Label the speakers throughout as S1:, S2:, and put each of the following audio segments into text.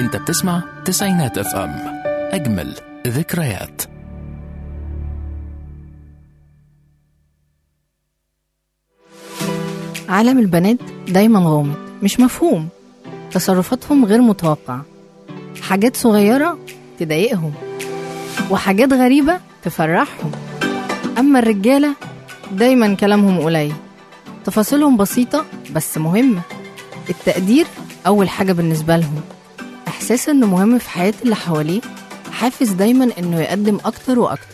S1: انت بتسمع تسعينات اف ام اجمل ذكريات
S2: عالم البنات دايما غامض مش مفهوم تصرفاتهم غير متوقعة حاجات صغيرة تضايقهم وحاجات غريبة تفرحهم أما الرجالة دايما كلامهم قليل تفاصيلهم بسيطة بس مهمة التقدير أول حاجة بالنسبة لهم إحساس إنه مهم في حياة اللي حواليه حافز دايما إنه يقدم أكتر وأكتر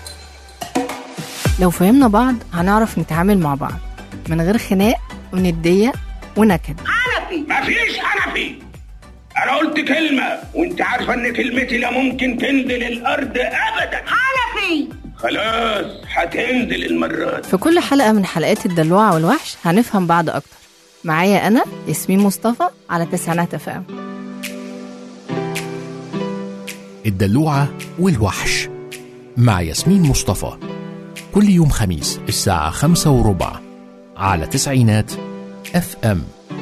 S2: لو فهمنا بعض هنعرف نتعامل مع بعض من غير خناق وندية ونكد
S3: مفيش حنفي انا قلت كلمة وانت عارفة ان كلمتي لا ممكن تنزل الارض ابدا
S4: حنفي
S3: خلاص هتنزل المرة دي
S2: في كل حلقة من حلقات الدلوعة والوحش هنفهم بعض أكتر معايا أنا ياسمين مصطفى على تسعينات اف ام
S1: الدلوعة والوحش مع ياسمين مصطفى كل يوم خميس الساعة خمسة وربع على تسعينات اف ام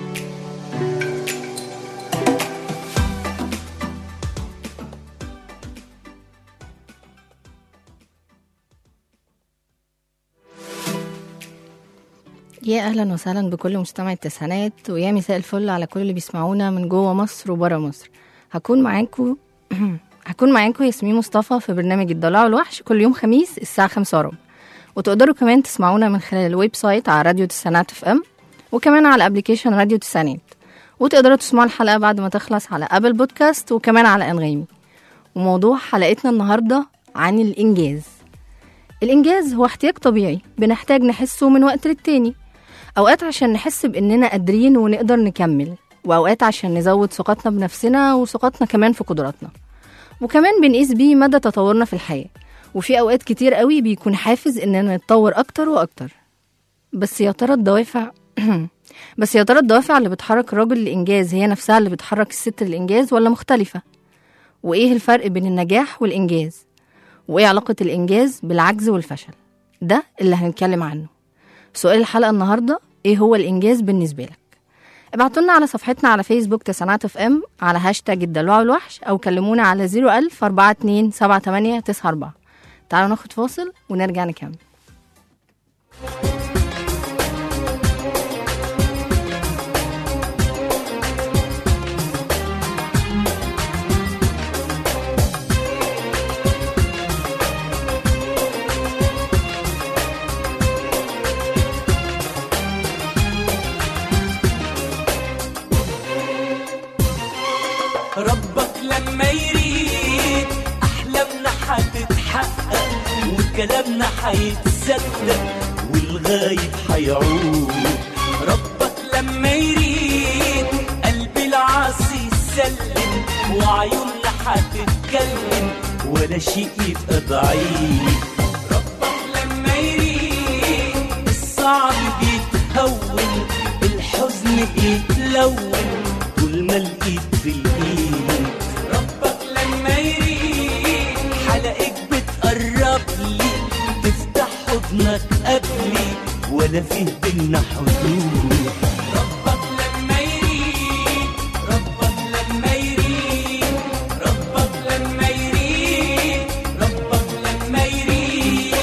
S2: يا أهلا وسهلا بكل مستمع التسعينات ويا مساء الفل على كل اللي بيسمعونا من جوه مصر وبره مصر هكون معاكم هكون معاكم ياسمين مصطفى في برنامج الضلع والوحش كل يوم خميس الساعة خمسة وربع وتقدروا كمان تسمعونا من خلال الويب سايت على راديو تسعينات اف ام وكمان على ابلكيشن راديو تسعينات وتقدروا تسمعوا الحلقة بعد ما تخلص على ابل بودكاست وكمان على انغامي وموضوع حلقتنا النهاردة عن الإنجاز الإنجاز هو احتياج طبيعي بنحتاج نحسه من وقت للتاني أوقات عشان نحس بإننا قادرين ونقدر نكمل وأوقات عشان نزود ثقتنا بنفسنا وثقتنا كمان في قدراتنا وكمان بنقيس بيه مدى تطورنا في الحياة وفي أوقات كتير قوي بيكون حافز إننا نتطور أكتر وأكتر بس يا ترى الدوافع بس يا ترى الدوافع اللي بتحرك الراجل للإنجاز هي نفسها اللي بتحرك الست للإنجاز ولا مختلفة؟ وإيه الفرق بين النجاح والإنجاز؟ وإيه علاقة الإنجاز بالعجز والفشل؟ ده اللي هنتكلم عنه سؤال الحلقة النهاردة إيه هو الإنجاز بالنسبة لك؟ ابعتوا لنا على صفحتنا على فيسبوك تسعينات اف ام على هاشتاج الدلوع والوحش أو كلمونا على 01000 42 78 94 تعالوا ناخد فاصل ونرجع نكمل
S5: ربك لما يريد احلامنا هتتحقق وكلامنا هيتصدق والغايب هيعود ربك لما يريد قلب العاصي يسلم وعيوننا هتتكلم ولا شيء يبقى ضعيف ربك لما يريد الصعب بيتهون الحزن بيتلون طول ما الايد في الايد ربك لما يريد حلقك بتقرب لي تفتح حضنك قبلي ولا فيه بينا حدود ربك لما يريد ربك لما يريد ربك لما يريد ربك لما يريد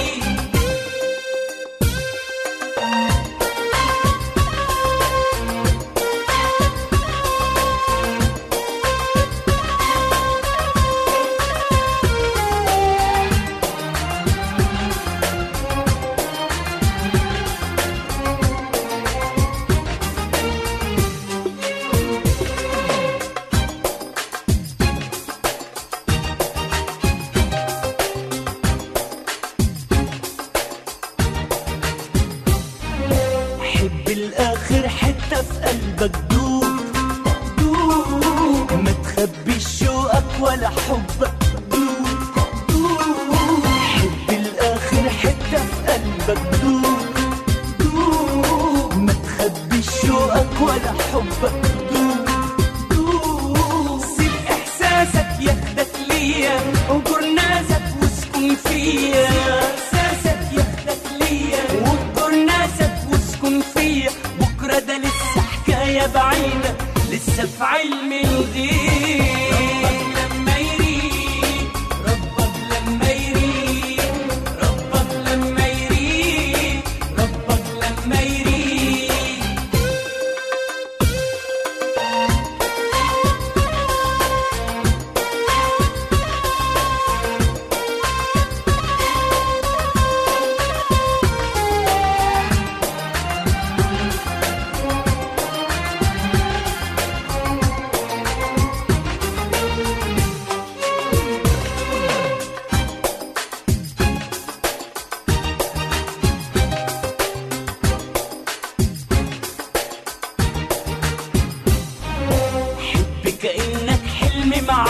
S5: حب الاخر حتة في قلبك دوب دوب ما تخبيش شوقك ولا حبك دوب دوب حب الاخر حتة في قلبك دوب دوب ما تخبيش شوقك ولا حبك دوب دوب سيب احساسك ياخدك ليا اهجر ناسك واسكن فيا احساسك ياخدك ليا واهجر ناسك واسكن فيا بكره ده لسه حكايه بعيده لسه في علم الغيب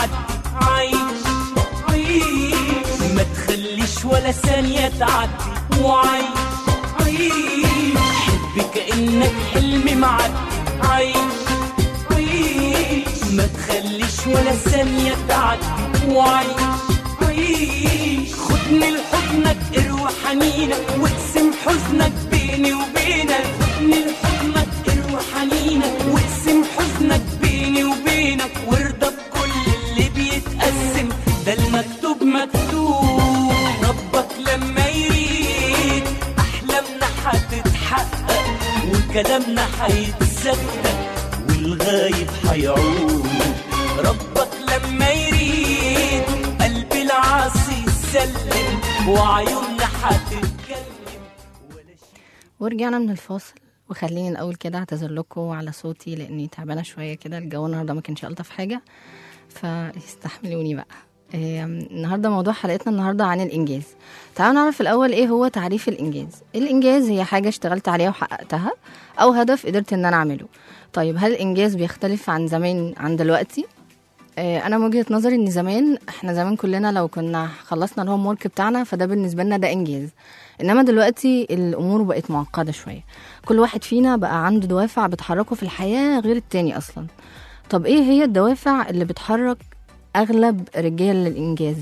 S5: معدي عيش عيش ما تخليش ولا ثانية تعدي وعيش عيش حب كأنك حلم معدي عيش عيش ما تخليش ولا ثانية تعدي وعيش عيش خدني لحضنك اروى حنينك واقسم حزنك بيني وبينك خدني لحضنك اروى حنينك واقسم حزنك بيني وبينك وارضى بكل اللي بيتقسم ده المكتوب مكتوب ربك لما يريد احلامنا هتتحقق وكلامنا هيتصدق والغايب هيعود ربك لما يريد قلب العاصي يسلم وعيوننا هتتكلم ولا شيء
S2: ورجعنا من الفاصل وخليني الاول كده اعتذر لكم على صوتي لاني تعبانه شويه كده الجو النهارده ما كانش الطف حاجه فاستحملوني بقى إيه، النهارده موضوع حلقتنا النهارده عن الانجاز تعالوا نعرف الاول ايه هو تعريف الانجاز الانجاز هي حاجه اشتغلت عليها وحققتها او هدف قدرت ان انا اعمله طيب هل الانجاز بيختلف عن زمان عن دلوقتي آه، انا من وجهه نظري ان زمان احنا زمان كلنا لو كنا خلصنا الهوم ورك بتاعنا فده بالنسبه لنا ده انجاز انما دلوقتي الامور بقت معقده شويه كل واحد فينا بقى عنده دوافع بتحركه في الحياه غير التاني اصلا طب ايه هي الدوافع اللي بتحرك اغلب رجال الانجاز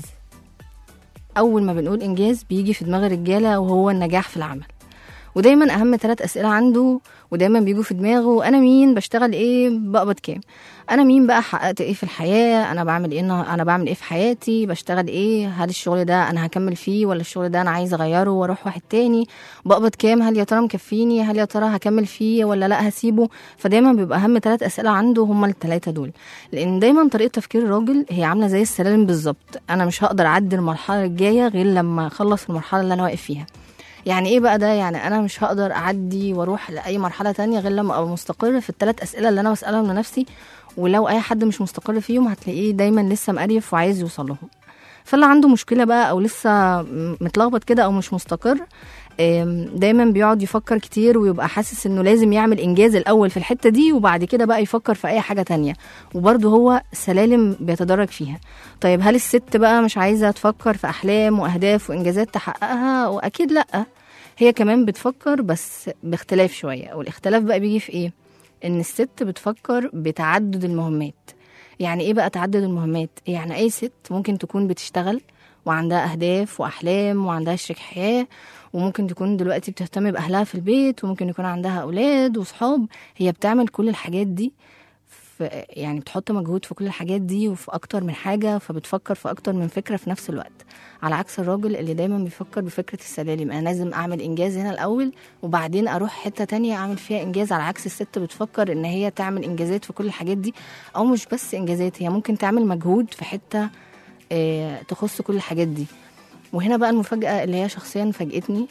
S2: اول ما بنقول انجاز بيجي في دماغ الرجاله وهو النجاح في العمل ودايما اهم ثلاث اسئله عنده ودايما بيجوا في دماغه انا مين بشتغل ايه بقبض كام انا مين بقى حققت ايه في الحياه انا بعمل ايه انا بعمل ايه في حياتي بشتغل ايه هل الشغل ده انا هكمل فيه ولا الشغل ده انا عايز اغيره واروح واحد تاني بقبض كام هل يا ترى مكفيني هل يا ترى هكمل فيه ولا لا هسيبه فدايما بيبقى اهم ثلاث اسئله عنده هما الثلاثه دول لان دايما طريقه تفكير الراجل هي عامله زي السلالم بالظبط انا مش هقدر اعدي المرحله الجايه غير لما اخلص المرحله اللي انا واقف فيها يعني ايه بقى ده يعني انا مش هقدر اعدي واروح لاي مرحله تانية غير لما ابقى مستقر في الثلاث اسئله اللي انا بسالهم لنفسي ولو اي حد مش مستقر فيهم هتلاقيه دايما لسه مقريف وعايز يوصل لهم فاللي عنده مشكله بقى او لسه متلخبط كده او مش مستقر آم، دايما بيقعد يفكر كتير ويبقى حاسس انه لازم يعمل انجاز الاول في الحته دي وبعد كده بقى يفكر في اي حاجه تانية وبرضه هو سلالم بيتدرج فيها طيب هل الست بقى مش عايزه تفكر في احلام واهداف وانجازات تحققها واكيد لا هي كمان بتفكر بس باختلاف شويه والاختلاف بقى بيجي في ايه ان الست بتفكر بتعدد المهمات يعني ايه بقى تعدد المهمات يعني اي ست ممكن تكون بتشتغل وعندها اهداف واحلام وعندها شريك حياه وممكن تكون دلوقتي بتهتم باهلها في البيت وممكن يكون عندها اولاد وصحاب هي بتعمل كل الحاجات دي في يعني بتحط مجهود في كل الحاجات دي وفي اكتر من حاجه فبتفكر في اكتر من فكره في نفس الوقت على عكس الراجل اللي دايما بيفكر بفكره السلالم انا لازم اعمل انجاز هنا الاول وبعدين اروح حته تانية اعمل فيها انجاز على عكس الست بتفكر ان هي تعمل انجازات في كل الحاجات دي او مش بس انجازات هي ممكن تعمل مجهود في حته آه، تخص كل الحاجات دي وهنا بقى المفاجاه اللي هي شخصيا فاجئتني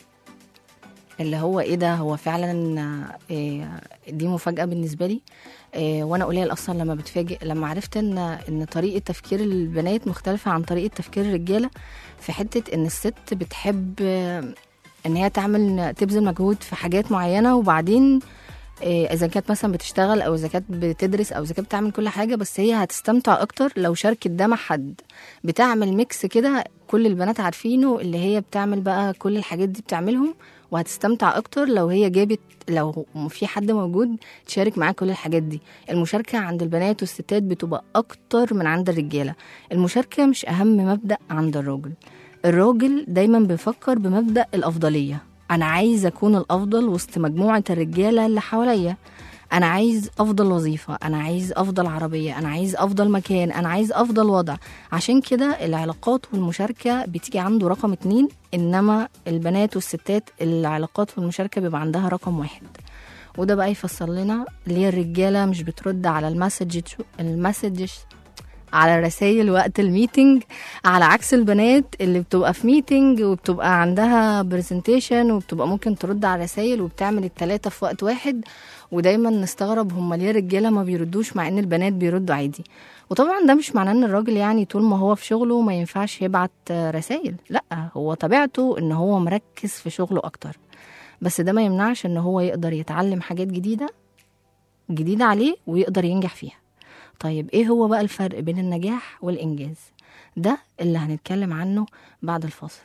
S2: اللي هو ايه ده هو فعلا آه، دي مفاجاه بالنسبه لي آه، وانا قليل اصلا لما بتفاجئ لما عرفت ان ان طريقه تفكير البنات مختلفه عن طريقه تفكير الرجاله في حته ان الست بتحب آه، ان هي تعمل تبذل مجهود في حاجات معينه وبعدين آه، اذا كانت مثلا بتشتغل او اذا كانت بتدرس او اذا كانت بتعمل كل حاجه بس هي هتستمتع اكتر لو شاركت ده مع حد بتعمل ميكس كده كل البنات عارفينه اللي هي بتعمل بقى كل الحاجات دي بتعملهم وهتستمتع اكتر لو هي جابت لو في حد موجود تشارك معاه كل الحاجات دي المشاركه عند البنات والستات بتبقى اكتر من عند الرجاله المشاركه مش اهم مبدا عند الراجل الراجل دايما بيفكر بمبدا الافضليه انا عايز اكون الافضل وسط مجموعه الرجاله اللي حواليا انا عايز افضل وظيفه انا عايز افضل عربيه انا عايز افضل مكان انا عايز افضل وضع عشان كده العلاقات والمشاركه بتيجي عنده رقم اتنين انما البنات والستات العلاقات والمشاركه بيبقى عندها رقم واحد وده بقى يفسر لنا ليه الرجاله مش بترد على المسج المسجز على الرسائل وقت الميتنج على عكس البنات اللي بتبقى في ميتنج وبتبقى عندها برزنتيشن وبتبقى ممكن ترد على رسائل وبتعمل التلاتة في وقت واحد ودايما نستغرب هما ليه الرجاله ما بيردوش مع ان البنات بيردوا عادي وطبعا ده مش معناه ان الراجل يعني طول ما هو في شغله ما ينفعش يبعت رسائل لا هو طبيعته ان هو مركز في شغله اكتر بس ده ما يمنعش ان هو يقدر يتعلم حاجات جديده جديده عليه ويقدر ينجح فيها طيب ايه هو بقى الفرق بين النجاح والانجاز ده اللي هنتكلم عنه بعد الفاصل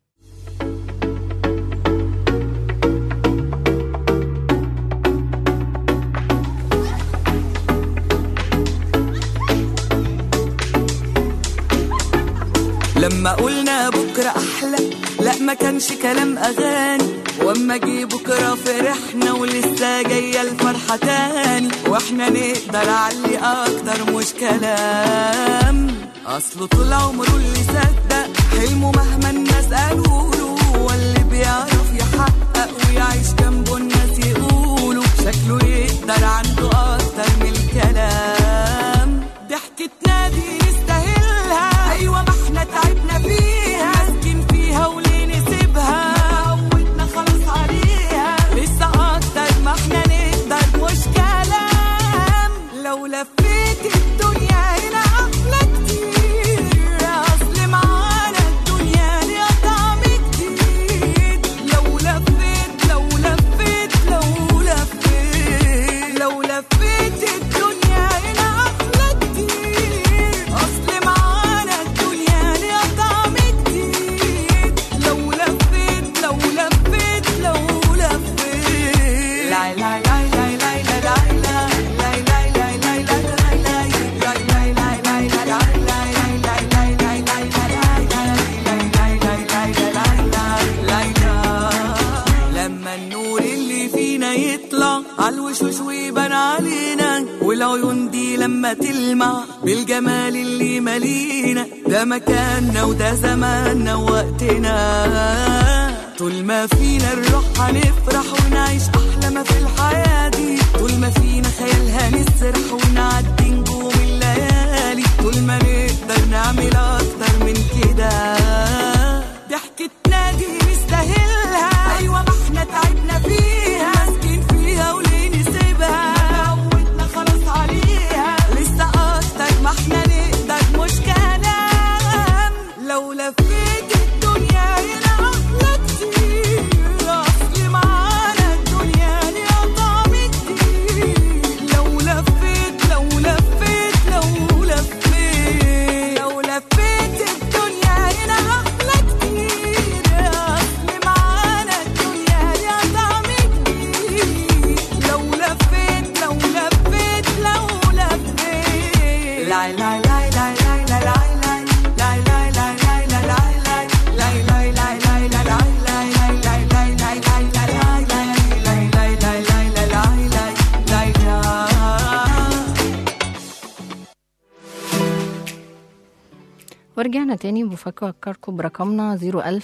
S4: لما قلنا بكرة أحلى لا ما كانش كلام أغاني واما جه بكرة فرحنا ولسه جاية الفرحة تاني واحنا نقدر علي أكتر مش كلام أصله طول عمره اللي صدق حلمه مهما الناس قالوله هو اللي بيعرف يحقق ويعيش جنبه الناس يقولوا شكله يقدر عنده أكتر من الكلام ضحكتنا دي نستاهلها أيوة ما احنا تعبنا فيها ماسكين فيها وليه نسيبها عودنا خلاص عليها لسه أكتر ما احنا نقدر مش كلام لو لفيت الدنيا هنا أحلى كتير أصل معانا الدنيا ليها طعم جديد لو لفيت لو لفيت لو لفيت لو لفيت الدنيا هنا أحلى كتير أصل معانا الدنيا ليها طعم جديد لو لفيت لو لفيت لو لفيت لا لا لا لا لا لا لا لا لما النور اللي فينا يطلع عالوشوش ويبان علينا والعيون دي لما تلمع بالجمال اللي مالينا ده مكاننا وده زماننا ووقتنا طول ما فينا الروح هنفرح ونعيش احلى ما في الحياه دي طول ما فينا خيال هنسرح ونعدي نجوم الليالي طول ما نقدر نعمل اكتر من كده ضحكتنا دي نستاهلها ايوه ما احنا تعبنا فيها ماسكين فيها وليه نسيبها عودنا خلاص عليها لسه اكتر ما احنا نقدر مش كلام لو لفيت الدنيا هنا احلى كتير اصل معانا الدنيا ليها طعم جديد لو لفيت لو لفيت لو لفيت لو لفيت الدنيا هنا احلى كتير اصل معانا الدنيا ليها طعم جديد لو لفيت لو لفيت لو لفيت لا لا لا لا لا لا لا لا لا لا لا لا لا لا
S2: ورجعنا تاني بفكركم برقمنا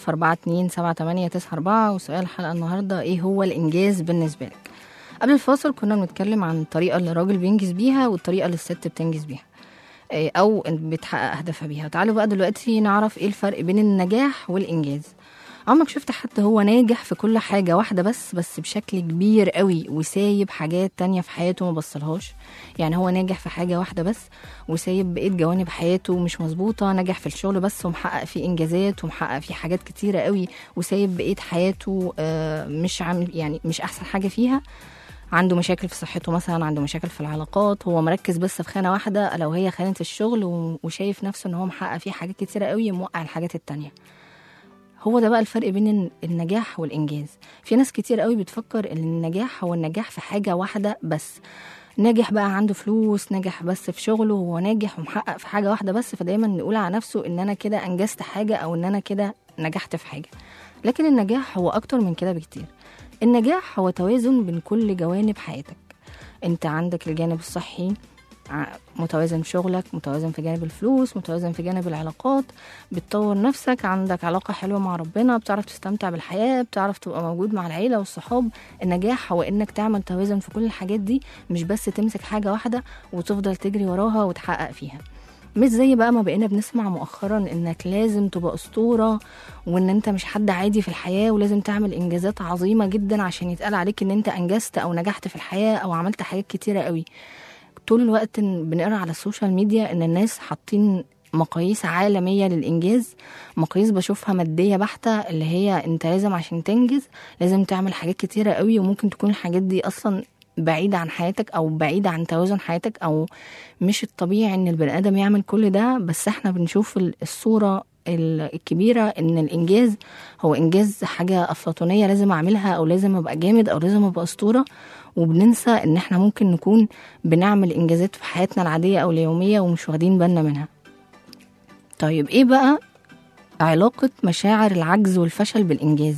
S2: 010427894 وسؤال الحلقة النهاردة ايه هو الإنجاز بالنسبة لك قبل الفاصل كنا بنتكلم عن الطريقة اللي الراجل بينجز بيها والطريقة اللي الست بتنجز بيها إيه، أو بتحقق أهدافها بيها تعالوا بقى دلوقتي نعرف ايه الفرق بين النجاح والإنجاز عمرك شفت حد هو ناجح في كل حاجة واحدة بس بس بشكل كبير قوي وسايب حاجات تانية في حياته ما بصلهاش يعني هو ناجح في حاجة واحدة بس وسايب بقية جوانب حياته مش مظبوطة ناجح في الشغل بس ومحقق فيه إنجازات ومحقق فيه حاجات كتيرة قوي وسايب بقية حياته آه، مش عامل يعني مش أحسن حاجة فيها عنده مشاكل في صحته مثلا عنده مشاكل في العلاقات هو مركز بس في خانة واحدة ألا وهي خانة الشغل و- وشايف نفسه إن هو محقق فيه حاجات كتيرة قوي موقع الحاجات التانية هو ده بقى الفرق بين الن- النجاح والإنجاز في ناس كتير قوي بتفكر إن النجاح هو النجاح في حاجة واحدة بس ناجح بقى عنده فلوس ناجح بس في شغله هو ناجح ومحقق في حاجة واحدة بس فدايما نقول على نفسه إن أنا كده أنجزت حاجة أو إن أنا كده نجحت في حاجة لكن النجاح هو أكتر من كده بكتير النجاح هو توازن بين كل جوانب حياتك انت عندك الجانب الصحي ع- متوازن في شغلك متوازن في جانب الفلوس متوازن في جانب العلاقات بتطور نفسك عندك علاقة حلوة مع ربنا بتعرف تستمتع بالحياة بتعرف تبقى موجود مع العيلة والصحاب النجاح هو انك تعمل توازن في كل الحاجات دي مش بس تمسك حاجة واحدة وتفضل تجري وراها وتحقق فيها مش زي بقى ما بقينا بنسمع مؤخرا انك لازم تبقى اسطوره وان انت مش حد عادي في الحياه ولازم تعمل انجازات عظيمه جدا عشان يتقال عليك ان انت انجزت او نجحت في الحياه او عملت حاجات كتيره قوي طول الوقت إن بنقرا على السوشيال ميديا ان الناس حاطين مقاييس عالميه للانجاز مقاييس بشوفها ماديه بحته اللي هي انت لازم عشان تنجز لازم تعمل حاجات كتيره قوي وممكن تكون الحاجات دي اصلا بعيدة عن حياتك أو بعيدة عن توازن حياتك أو مش الطبيعي إن البني آدم يعمل كل ده بس إحنا بنشوف ال- الصورة ال- الكبيرة إن الإنجاز هو إنجاز حاجة أفلاطونية لازم أعملها أو لازم أبقى جامد أو لازم أبقى أسطورة وبننسى إن إحنا ممكن نكون بنعمل إنجازات في حياتنا العادية أو اليومية ومش واخدين بالنا منها طيب إيه بقى علاقة مشاعر العجز والفشل بالإنجاز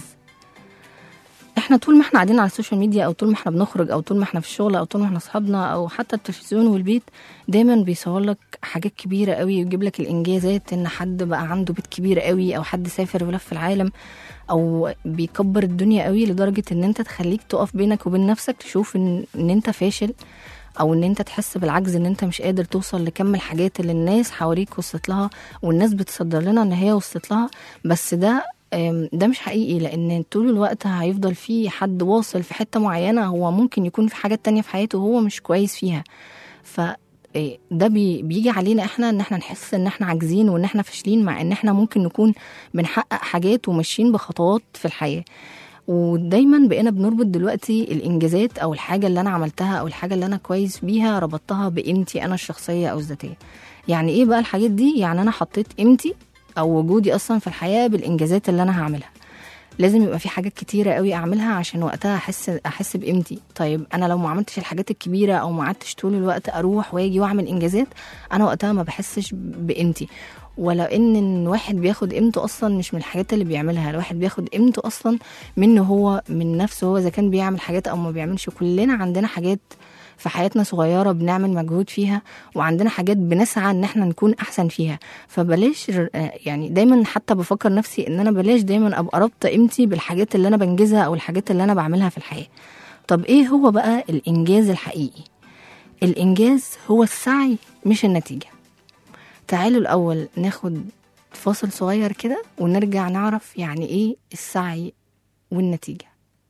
S2: احنا طول ما احنا قاعدين على السوشيال ميديا او طول ما احنا بنخرج او طول ما احنا في الشغل او طول ما احنا اصحابنا او حتى التلفزيون والبيت دايما بيصور لك حاجات كبيره قوي ويجيب لك الانجازات ان حد بقى عنده بيت كبير قوي او حد سافر ولف العالم او بيكبر الدنيا قوي لدرجه ان انت تخليك تقف بينك وبين نفسك تشوف ان, إن انت فاشل او ان انت تحس بالعجز ان انت مش قادر توصل لكم الحاجات اللي الناس حواليك وصلت لها والناس بتصدر لنا ان هي وصلت لها بس ده أم، ده مش حقيقي لان طول الوقت هيفضل في حد واصل في حتة معينة هو ممكن يكون في حاجات تانية في حياته وهو مش كويس فيها ف إيه، ده بي بيجي علينا احنا ان احنا نحس ان احنا عاجزين وان احنا فاشلين مع ان احنا ممكن نكون بنحقق حاجات وماشيين بخطوات في الحياة ودايما بقينا بنربط دلوقتي الانجازات او الحاجه اللي انا عملتها او الحاجه اللي انا كويس بيها ربطتها بقيمتي انا الشخصيه او الذاتيه يعني ايه بقى الحاجات دي يعني انا حطيت قيمتي او وجودي اصلا في الحياه بالانجازات اللي انا هعملها لازم يبقى في حاجات كتيرة قوي أعملها عشان وقتها أحس أحس بقيمتي طيب أنا لو ما عملتش الحاجات الكبيرة أو ما قعدتش طول الوقت أروح وأجي وأعمل إنجازات أنا وقتها ما بحسش بقيمتي ولو ان إن واحد بياخد قيمته اصلا مش من الحاجات اللي بيعملها الواحد بياخد قيمته اصلا منه هو من نفسه هو اذا كان بيعمل حاجات او ما بيعملش كلنا عندنا حاجات في حياتنا صغيرة بنعمل مجهود فيها وعندنا حاجات بنسعى ان احنا نكون احسن فيها فبلاش ر- آه يعني دايما حتى بفكر نفسي ان انا بلاش دايما ابقى رابطة قيمتي بالحاجات اللي انا بنجزها او الحاجات اللي انا بعملها في الحياة طب ايه هو بقى الانجاز الحقيقي الانجاز هو السعي مش النتيجة تعالوا الأول ناخد فاصل صغير كده ونرجع نعرف يعني إيه السعي والنتيجة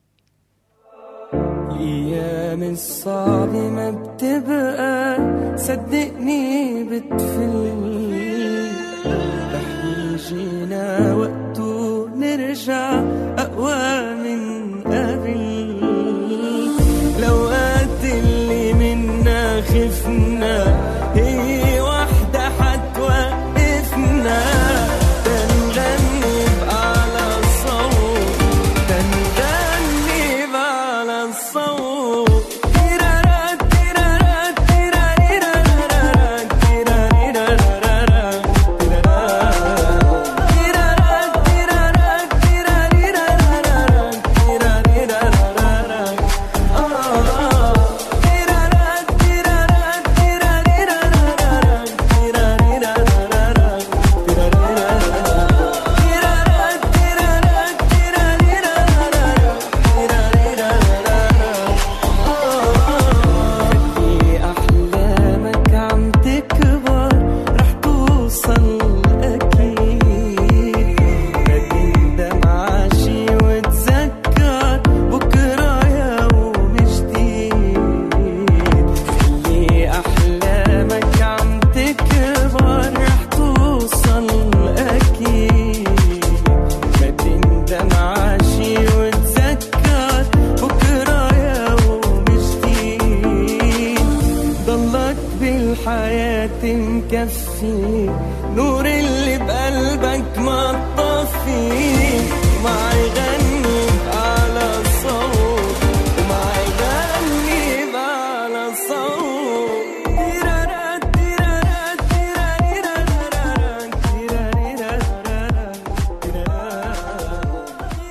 S5: الأيام الصعب ما بتبقى صدقني بتفل رح يجينا وقته نرجع أقوى من قبل الأوقات اللي منا خفنا هي وحدة حتوقفنا تنغني بأعلى صوت تنغني بأعلى صوت تيرارا تيرارا تيراريرارارا تيراريرارارا تيرارا تيرارا تيراريرارارا تيراريرارارا آه تيرارا تيرارا تيراريرارارا تيراريرارارا خلي أحلامك عم تكبر رح توصل أكيد ما تندم عاشي وتذكر بكرة يوم جديد خلي أحلامك عم تكبر رح توصل أكيد ما تندم عاشي وتذكر بكرة يوم جديد ضلك بالحياة مكفي نور اللي بقلبك ما تطفي معي غني بأعلى صوت ومعي غني بأعلى صوت تيرارا تيرارا تيراريرارارا تيراريرارارا تيرارا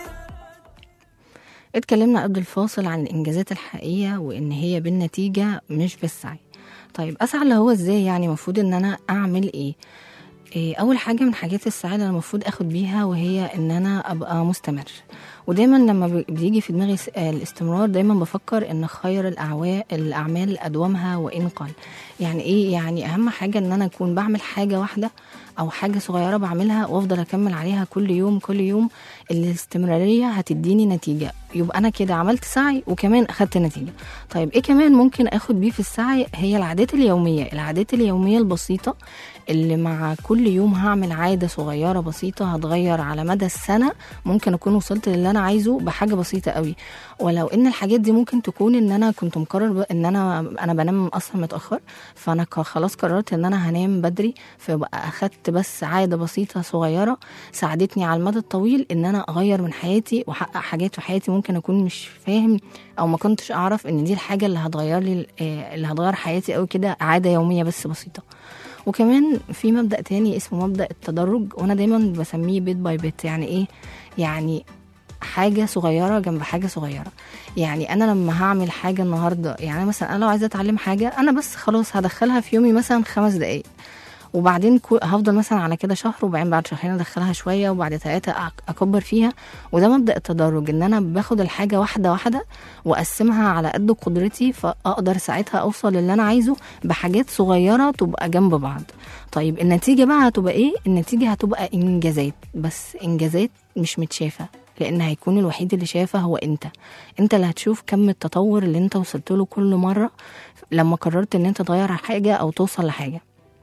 S2: اتكلمنا قبل الفاصل عن الإنجازات الحقيقية وإن هي بالنتيجة مش بالسعي طيب أسعى اللي هو إزاي يعني المفروض إن أنا أعمل إيه إيه، أول حاجة من حاجات السعادة اللي المفروض أخد بيها وهي إن أنا أبقى مستمر ودايما لما بي- بيجي في دماغي س- آه، الاستمرار دايما بفكر إن خير الأعوا- الأعمال أدومها وإن قل يعني إيه يعني أهم حاجة إن أنا أكون بعمل حاجة واحدة أو حاجة صغيرة بعملها وأفضل أكمل عليها كل يوم كل يوم الاستمرارية هتديني نتيجة يبقى أنا كده عملت سعي وكمان أخدت نتيجة طيب إيه كمان ممكن أخد بيه في السعي هي العادات اليومية العادات اليومية البسيطة اللي مع كل يوم هعمل عادة صغيرة بسيطة هتغير على مدى السنة ممكن أكون وصلت للي انا عايزه بحاجه بسيطه قوي ولو ان الحاجات دي ممكن تكون ان انا كنت مقرر ب- ان انا انا بنام اصلا متاخر فانا ك- خلاص قررت ان انا هنام بدري فبقى اخدت بس عاده بسيطه صغيره ساعدتني على المدى الطويل ان انا اغير من حياتي واحقق حاجات في حياتي ممكن اكون مش فاهم او ما كنتش اعرف ان دي الحاجه اللي هتغير لي آه، اللي هتغير حياتي قوي كده عاده يوميه بس بسيطه وكمان في مبدا تاني اسمه مبدا التدرج وانا دايما بسميه بيت باي بيت يعني ايه يعني حاجة صغيرة جنب حاجة صغيرة يعني أنا لما هعمل حاجة النهاردة يعني مثلا أنا لو عايزة أتعلم حاجة أنا بس خلاص هدخلها في يومي مثلا خمس دقايق وبعدين كو- هفضل مثلا على كده شهر وبعدين بعد شهرين ادخلها شويه وبعد ثلاثه أك- اكبر فيها وده مبدا التدرج ان انا باخد الحاجه واحده واحده واقسمها على قد قدرتي فاقدر ساعتها اوصل للي انا عايزه بحاجات صغيره تبقى جنب بعض طيب النتيجه بقى هتبقى ايه النتيجه هتبقى انجازات بس انجازات مش متشافه لان هيكون الوحيد اللي شافه هو انت انت اللي هتشوف كم التطور اللي انت وصلت له كل مره لما قررت ان انت تغير حاجه او توصل لحاجه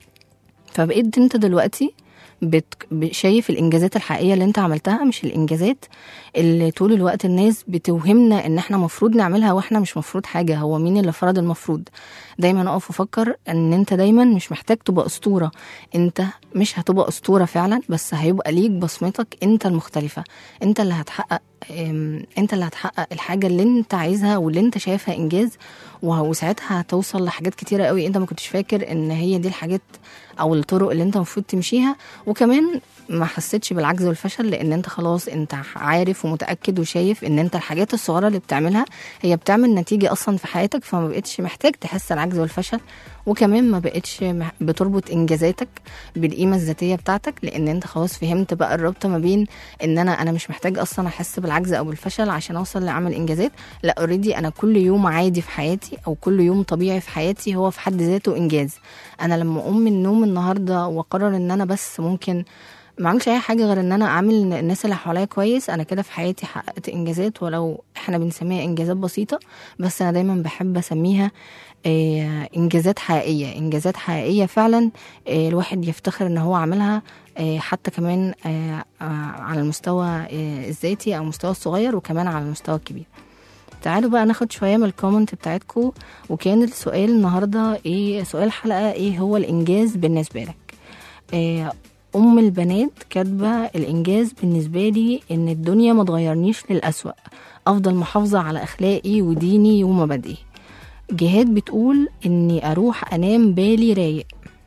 S2: فبقيت انت دلوقتي بت... ب- شايف الانجازات الحقيقيه اللي انت عملتها مش الانجازات اللي طول الوقت الناس بتوهمنا ان احنا مفروض نعملها واحنا مش مفروض حاجه هو مين اللي فرض المفروض دايما اقف افكر ان انت دايما مش محتاج تبقى اسطوره انت مش هتبقى اسطوره فعلا بس هيبقى ليك بصمتك انت المختلفه انت اللي هتحقق ام، انت اللي هتحقق الحاجه اللي انت عايزها واللي انت شايفها انجاز وه- وساعتها هتوصل لحاجات كتيره قوي انت ما كنتش فاكر ان هي دي الحاجات او الطرق اللي انت المفروض تمشيها وكمان ما حسيتش بالعجز والفشل لان انت خلاص انت عارف ومتاكد وشايف ان انت الحاجات الصغيره اللي بتعملها هي بتعمل نتيجه اصلا في حياتك فما بقتش محتاج تحس العجز والفشل وكمان ما بقتش مح- بتربط انجازاتك بالقيمه الذاتيه بتاعتك لان انت خلاص فهمت بقى الرابطه ما بين ان انا انا مش محتاج اصلا احس بالعجز او بالفشل عشان اوصل لعمل انجازات لا اوريدي انا كل يوم عادي في حياتي او كل يوم طبيعي في حياتي هو في حد ذاته انجاز انا لما اقوم من النوم النهارده واقرر ان انا بس ممكن ما اعملش اي حاجه غير ان انا اعمل الناس اللي حواليا كويس انا كده في حياتي حققت انجازات ولو احنا بنسميها انجازات بسيطه بس انا دايما بحب اسميها آه، انجازات حقيقيه انجازات حقيقيه فعلا آه، الواحد يفتخر ان هو عملها آه، حتى كمان آه، آه، على المستوى آه، الذاتي او المستوى الصغير وكمان على المستوى الكبير تعالوا بقى ناخد شويه من الكومنت بتاعتكم وكان السؤال النهارده ايه سؤال الحلقه ايه هو الانجاز بالنسبه لك آه، ام البنات كاتبه الانجاز بالنسبه لي ان الدنيا ما تغيرنيش للاسوأ افضل محافظه على اخلاقي وديني ومبادئي جهاد بتقول اني اروح انام بالي رايق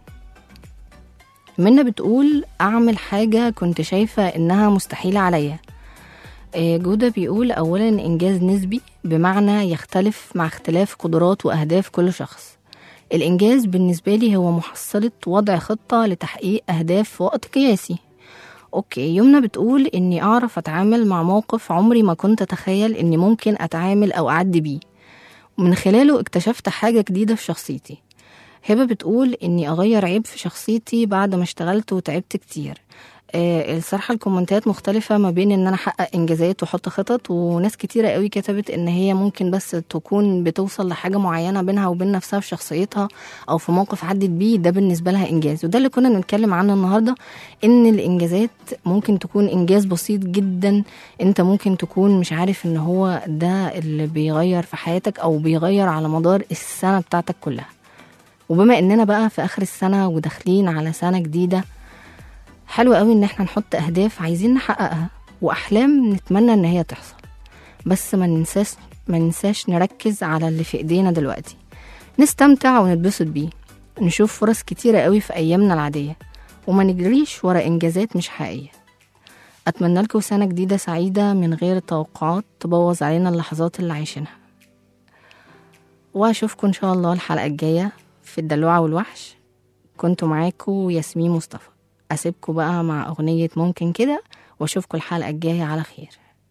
S2: منى بتقول اعمل حاجه كنت شايفه انها مستحيله عليا آه، جودة بيقول أولا إنجاز نسبي بمعنى يختلف مع اختلاف قدرات وأهداف كل شخص الإنجاز بالنسبة لي هو محصلة وضع خطة لتحقيق أهداف في وقت قياسي أوكي يمنى بتقول إني أعرف أتعامل مع موقف عمري ما كنت أتخيل إني ممكن أتعامل أو أعدي بيه من خلاله اكتشفت حاجة جديدة في شخصيتي هبة بتقول إني أغير عيب في شخصيتي بعد ما اشتغلت وتعبت كتير آه، الصراحة الكومنتات مختلفة ما بين ان انا احقق انجازات واحط خطط وناس كتيرة قوي كتبت ان هي ممكن بس تكون بتوصل لحاجة معينة بينها وبين نفسها في شخصيتها او في موقف عدت بيه ده بالنسبة لها انجاز وده اللي كنا بنتكلم عنه النهاردة ان الانجازات ممكن تكون انجاز بسيط جدا انت ممكن تكون مش عارف ان هو ده اللي بيغير في حياتك او بيغير على مدار السنة بتاعتك كلها وبما اننا بقى في اخر السنة وداخلين على سنة جديدة حلو قوي ان احنا نحط اهداف عايزين نحققها واحلام نتمنى ان هي تحصل بس ما ننساش ما ننساش نركز على اللي في ايدينا دلوقتي نستمتع ونتبسط بيه نشوف فرص كتيرة قوي في ايامنا العادية وما نجريش ورا انجازات مش حقيقية اتمنى لكم سنة جديدة سعيدة من غير توقعات تبوظ علينا اللحظات اللي عايشينها واشوفكم ان شاء الله الحلقة الجاية في الدلوعة والوحش كنت معاكم ياسمين مصطفى أسيبكم بقى مع أغنية ممكن كده وأشوفكم الحلقة الجاية على خير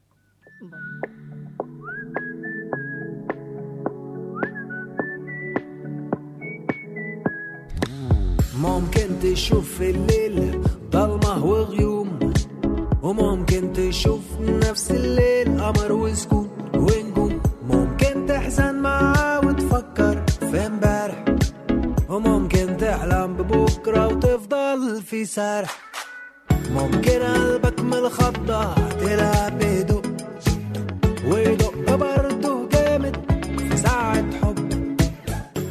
S6: ممكن تشوف في الليل ضلمة وغيوم وممكن تشوف نفس الليل قمر وسكون ونجوم ممكن تحزن معاه وتفكر في امبارح وممكن تحلم ببكرة وتفضل في سرح ممكن قلبك من الخضة تلعب بهدوء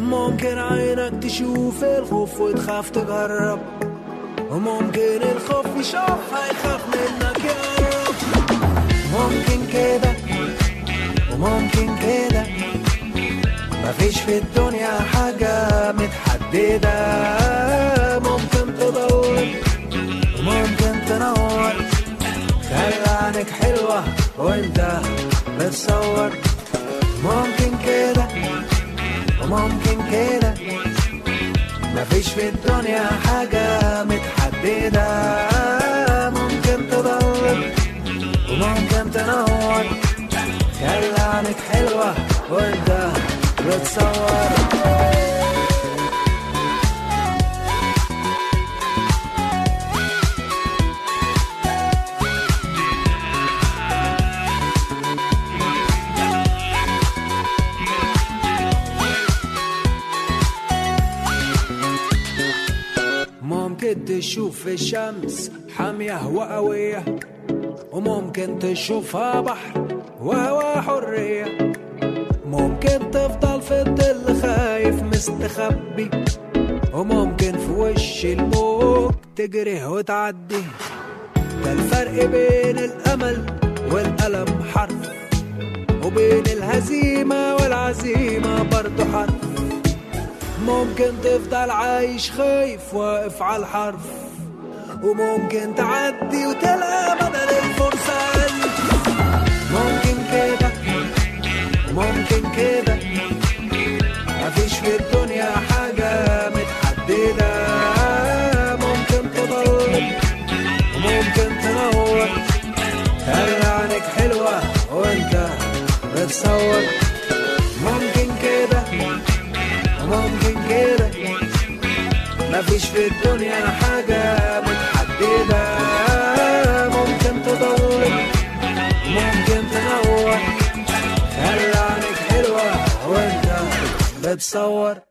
S6: ممكن عينك تشوف الخوف وتخاف تجرب وممكن الخوف يشوف هيخاف منك يقرب ممكن كده وممكن كده مفيش في الدنيا حاجة متحددة ممكن تضل وممكن تنور خلي عينك حلوة وانت بتصور ممكن كده وممكن كده مفيش في الدنيا حاجة متحددة ممكن تضل وممكن تنور خلي عينك حلوة وانت بتصور ممكن تشوف الشمس حامية وقوية وممكن تشوفها بحر وهوا حرية ممكن تفضل في الظل خايف مستخبي وممكن في وش الموج تجري وتعدي ده الفرق بين الأمل والألم حرف وبين الهزيمة والعزيمة برضه حرف ممكن تفضل عايش خايف واقف على الحرف وممكن تعدي وتلقى بدل الفرصة ألف ممكن كده وممكن كده مفيش في الدنيا حاجة متحددة ممكن تضل وممكن تنور خلي عينك حلوة وانت بتصور ممكن كده وممكن كده مفيش في الدنيا حاجة متحددة ممكن تضل ممكن تنور خلي عينك حلوة وانت بتصور